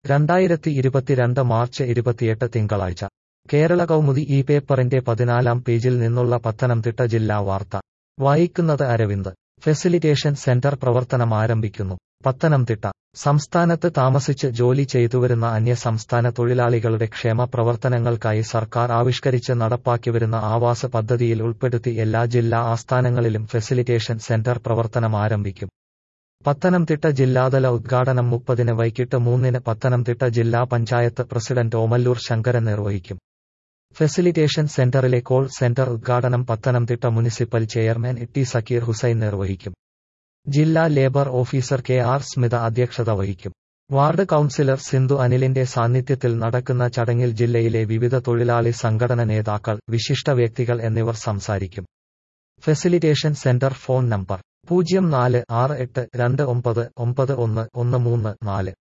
രണ്ടായിരത്തി ഇരുപത്തിരണ്ട് മാർച്ച് ഇരുപത്തിയെട്ട് തിങ്കളാഴ്ച കേരള കൗമുദി ഈ പേപ്പറിന്റെ പതിനാലാം പേജിൽ നിന്നുള്ള പത്തനംതിട്ട ജില്ലാ വാർത്ത വായിക്കുന്നത് അരവിന്ദ് ഫെസിലിറ്റേഷൻ സെന്റർ പ്രവർത്തനം ആരംഭിക്കുന്നു പത്തനംതിട്ട സംസ്ഥാനത്ത് താമസിച്ച് ജോലി ചെയ്തുവരുന്ന അന്യ സംസ്ഥാന തൊഴിലാളികളുടെ ക്ഷേമ പ്രവർത്തനങ്ങൾക്കായി സർക്കാർ ആവിഷ്കരിച്ച് നടപ്പാക്കിവരുന്ന ആവാസ പദ്ധതിയിൽ ഉൾപ്പെടുത്തി എല്ലാ ജില്ലാ ആസ്ഥാനങ്ങളിലും ഫെസിലിറ്റേഷൻ സെന്റർ പ്രവർത്തനം ആരംഭിക്കും പത്തനംതിട്ട ജില്ലാതല ഉദ്ഘാടനം മുപ്പതിന് വൈകിട്ട് മൂന്നിന് പത്തനംതിട്ട ജില്ലാ പഞ്ചായത്ത് പ്രസിഡന്റ് ഓമല്ലൂർ ശങ്കരൻ നിർവഹിക്കും ഫെസിലിറ്റേഷൻ സെന്ററിലെ കോൾ സെന്റർ ഉദ്ഘാടനം Pathanamthitta municipal chairman T Sakeer Hussain നിർവഹിക്കും ജില്ലാ labour officer K R Smitha അധ്യക്ഷത വഹിക്കും വാർഡ് കൌൺസിലർ സിന്ധു അനിലിന്റെ സാന്നിധ്യത്തിൽ നടക്കുന്ന ചടങ്ങിൽ ജില്ലയിലെ വിവിധ തൊഴിലാളി സംഘടന നേതാക്കൾ വിശിഷ്ട വ്യക്തികൾ എന്നിവർ സംസാരിക്കും ഫെസിലിറ്റേഷൻ സെന്റർ ഫോൺ നമ്പർ പൂജ്യം നാല് ആറ് എട്ട് രണ്ട് ഒമ്പത് ഒമ്പത് ഒന്ന് ഒന്ന് മൂന്ന് നാല്